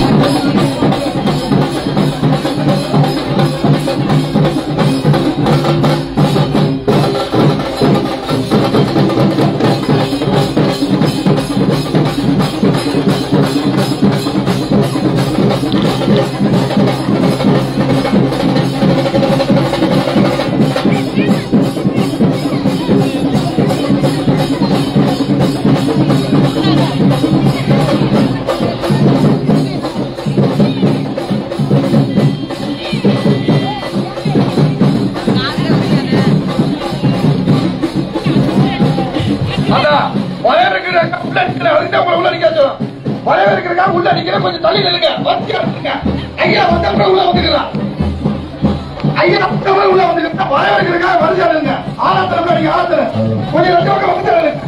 அதான் பயம் இருக்கிற உள்ள நிக்கிற அதுக்கு உங்களை உள்ள நிக்க சொல்லும் பயம் இருக்கிறக்கா உள்ள நிக்கிற கொஞ்சம் தள்ளி நில்லுங்க வரிசையா நில்லுங்க ஐயா வந்தவங்க உள்ள வந்துக்கலாம் ஐயா வந்தவங்க உள்ள வந்துக்கலாம் பயம் இருக்கிறக்கா வரிசையா நில்லுங்க ஆறாத்துல நீங்க ஆறாத்துல கொஞ்சம் ரெண்டு பக்கம் வந்து நில்லுங்க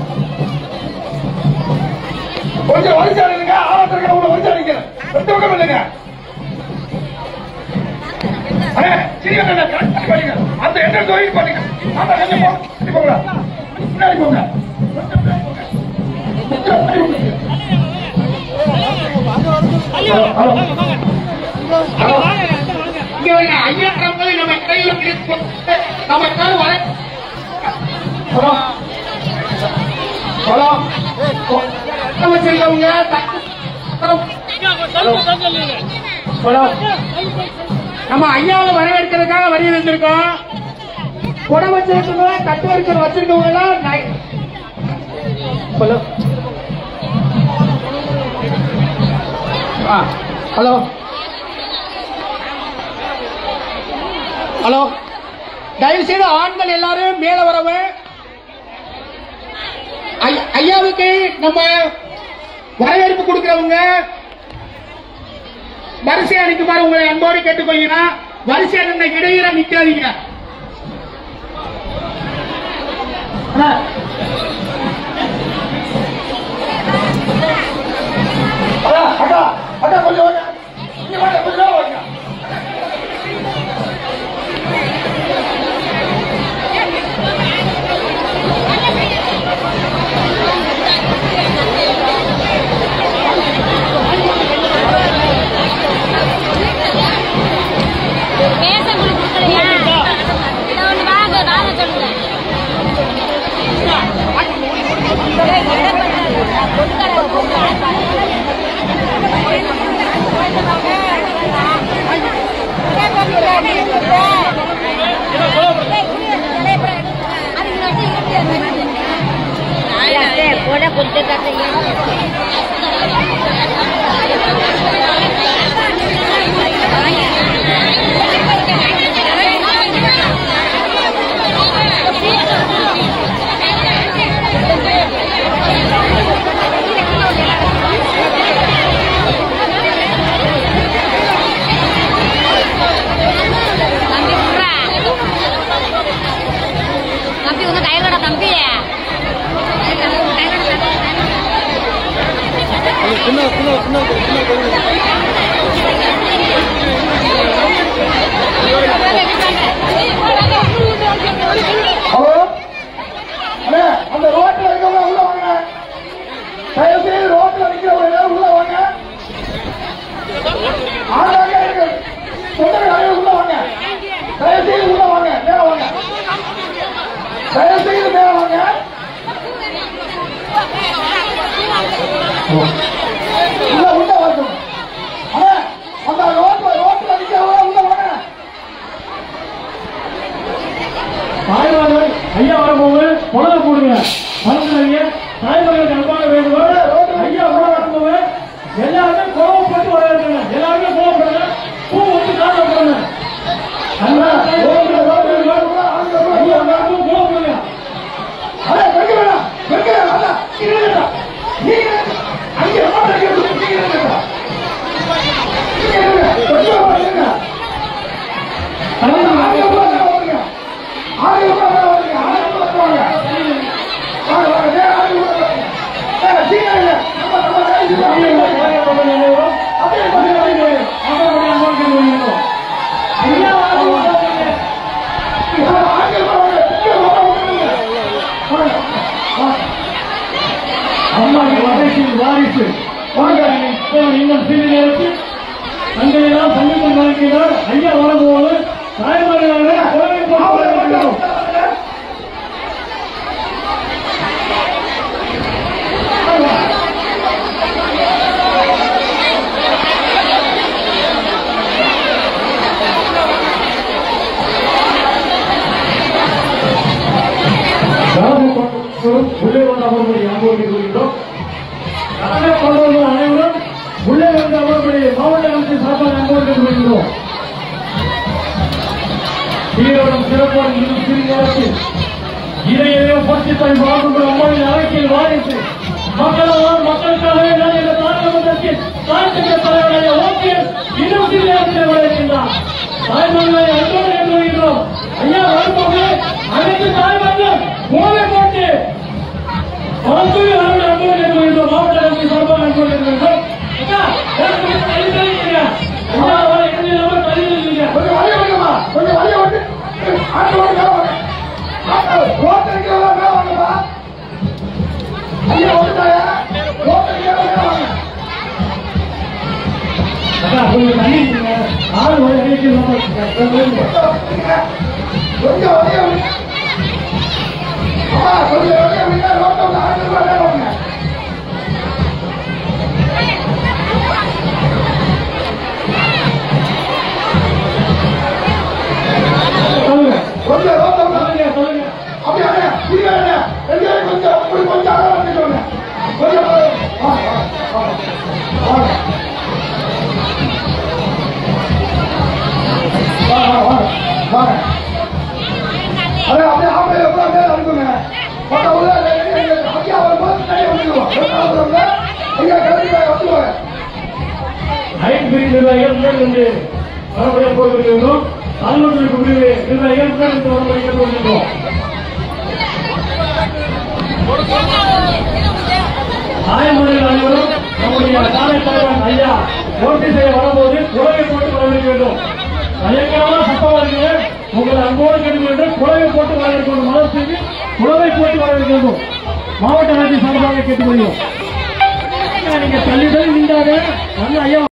கொஞ்சம் வரிசையா நில்லுங்க ஆறாத்துல உள்ள வரிசையா நிக்கிறேன் ரெண்டு பக்கம் நில்லுங்க அண்ணே, சீக்கிரம் அண்ணே, கரெக்டா படிங்க. அந்த எண்ணெய் தொழில் பண்ணுங்க அந்த கொஞ்சம் போ- போங்க முன்னாடி போங்க கொஞ்சம் முன்னாடி போங்க. கொஞ்சம் முன்னாடி போங்க. Hello, hello. ஹலோ. இங்க வாங்க, ஐயா கம்பெனி நம்ம கையில பிடிச்சு போட்டு, நம்ம கை வர ஹலோ ஹலோ பக்கம் வச்சிருக்கவங்க ஹலோ ஹலோ நம்ம ஐயாவை வரவேற்கிறதுக்காக வரி இருந்திருக்கோம் குடம் வச்சிருக்கவங்க தட்டு வரிக்கிற வச்சிருக்கவங்க எல்லாம் நை- ஹலோ ஆ ஹலோ ஹலோ தயவு செய்து ஆண்கள் எல்லாரும் மேல வரவும் ஐ- ஐயாவுக்கு நம்ம வரவேற்பு கொடுக்கிறவங்க வரிசையா நிற்குமாறு உங்களை அன்போடு கேட்டுக்கொள்கிறேன் வரிசையா நின்ற இடையில நிக்காதீங்க அண்ணா. அண்ணா, அக்கா, அக்கா, கொஞ்சம் வாங்க. இங்க வாங்க, கொஞ்சம் நேரம் வாங்க. பேச உங்களுக்கு கொடுக்கலையா இதை ஒன்று வாங்க வாங்க சொல்லுங்க கூட கொடுத்து தம்பி விட்றா தம்பி உங்க கையிலோட தம்பி ஹலோ அண்ணே, அந்த ரோட்ல இருக்கவங்க உள்ள வாங்க தயவு செய்து ரோட்ல நிக்கிறவங்க எல்லாரும் உள்ள வாங்க ஆளாக இருக்கு தொண்டர்கள் அனைவரும் உள்ள வாங்க தயவு செய்து உள்ள வாங்க மேல வாங்க தயவு செய்து மேல வாங்க உள்ள உள்ள வரட்டும் அண்ணே, அந்த ரோட்ல ரோட்ல நிக்கிறவங்க உள்ள வாங்க தாய்மார்கள் ஐயா வரும்போது புலத போடுங்க மறந்துடாதீங்க தாய்மார்களுக்கு அன்பான வேண்டுகோள் ஐயா உள்ள வரும்போது எல்லாருமே கோவப்பட்டு வரவேற்கணும் எல்லாருமே கோவப்படுங்க பூ வந்து காட்ட போடுங்க அண்ணா, கோவப்பட கோவப்படுங்க. ஐயா எல்லாருக்கும் கோவப்படுங்க அட, வெக்க வேணாம். வெக்க வேணாம். அண்ணா, நீங்க இருங்கடா. நீங்க இருங்க. அங்க ரோட்ல நிக்கிறவங்க நீங்க இருங்கடா. நீங்க இருங்க. கொஞ்சம் இருங்க. தலைவர் ஆளுங்க உள்ள வாங்க. ஆளுங்க உள்ள வாங்க. ஆளுங்க உள்ள வாங்க. வாங்க, வாங்க. நேரா ஆளுங்க உள்ள வாங்க. நேரா, சீக்கிரம் இருங்க. நம்ம, நம்ம கைது ஐயா, வாங்க. ஐயா, ஐயா, அப்படியே கொஞ்சம் வாங்க. அவர்களுடைய அன்பான வேண்டுகோள். ஐயா வரும்போது ஆளுங்க உள்ள வாங்க. சீக்கிரம் உள்ள வாங்க. வாங்க. வாங்க. அம்மா வகைக்கு வாரிசு வாங்க இன்னும் சிறிது நேரத்தில் தங்களையெல்லாம் சந்தித்து வழங்கினார் ஐயா வரும்போது தாய்மார்களாக குழந்தை போட்டு வரவேற்கிறோம். கிராமப்புறம் உள்ளே வந்து அவர்களுடைய அனுபவத்தை கூறுகின்றோம் கடமை கொண்டவர்கள் அனைவரும் உள்ளே வந்து அவர்களுடைய மாவட்ட அமைச்சர் சார்பாக அனுபவத்தை கூறுகின்றோம் ஈரோடும் சிறப்பாக இன்னும் சிறிய நேரத்தில் இதையே பட்சத்தாய் வாழ்கின்ற அம்மாவின் அரசியல் வாரிசு மக்களால் மக்களுக்காகவே நான் இந்த நாடாளுமன்றத்தில் தாழ்த்துகிற தலைவருடைய ஓகே இன்னும் சிறிய நேரத்தில் வருகின்றார் தாய்மொழியை அன்போடு எண்ணுகின்றோம் ஐயா வரும்போது அனைத்து தாய்மன்றம் போதை போட்டு மருத்துவ அலுவலர் அன்போடு எண்ணுகின்றோம் மாவட்ட அமைச்சர் சார்பாக அன்போடு எண்ணுகின்றோம் ஐயா எனக்கு கொஞ்சம் தள்ளி தள்ளிக்கிறீங்க ஐயா அவரை என்ன இல்லாமல் தள்ளி தள்ளிக்கிறீங்க கொஞ்சம் வழிய விடுங்கம்மா கொஞ்சம் வழிய விட்டு ஆட்டோட மேல வாங்க ஆட்டோ ரோட்டு இருக்கிறவங்க மேல வாங்கப்பா ஐயா வந்துட்டாயா ரோட்டு இருக்கிறவங்க மேல வாங்க அக்கா கொஞ்சம் தள்ளி இருக்கீங்க ஆள் ஒரு அடிக்கு கொஞ்சம் வழிய விடுங்க அம்மா கொஞ்சம் வழிய விடுங்க ரோட்டை வந்து ஆட்டோ மேல வாங்க சொல்லுங்க கொஞ்சம் ரோட்டை வந்து சொல்லுங்க சொல்லுங்க அப்படியே அப்படியே நீங்க என்ன ரெண்டு பேரும் கொஞ்சம் அப்படி கொஞ்சம் அகலம் வந்து சொல்லுங்க கொஞ்சம் வாங்க வாங்க வாங்க வாங்க வாங்க வாங்க அதே அப்படியே அப்படியே எவ்வளவு பேர் அனுப்புங்க மொத்த உள்ள ஐயா வரும்போது தனியாக வந்துடுவோம் வருவாங்க ஐயா கிளம்பி வந்துடுவாங்க ஐந்து பிரிவு நிர்வாகிகள் முதல் இருந்து வரமுறை போயிருக்கிறோம் அலுவலர்களுக்கு பிரிவு நிர்வாகிகள் முதல் இருந்து வரமுறை போயிருக்கிறோம் தாய்மொழிகள் அனைவரும் நம்முடைய காலை தலைவன் ஐயா ஓட்டு செய்ய வரும்போது குழவை போட்டு வரவேற்க வேண்டும் பயங்கரமா சத்தம் வருகிறது உங்களை அன்போடு கேட்டுக்கொண்டு குழவை போட்டு வரவேற்க வேண்டும் மனசுக்கு குழவை போட்டு வரவேற்க வேண்டும் மாவட்ட ஆட்சி சார்பாக கேட்டுக்கொள்கிறோம் நீங்க தள்ளி தள்ளி நின்றாங்க வந்து ஐயா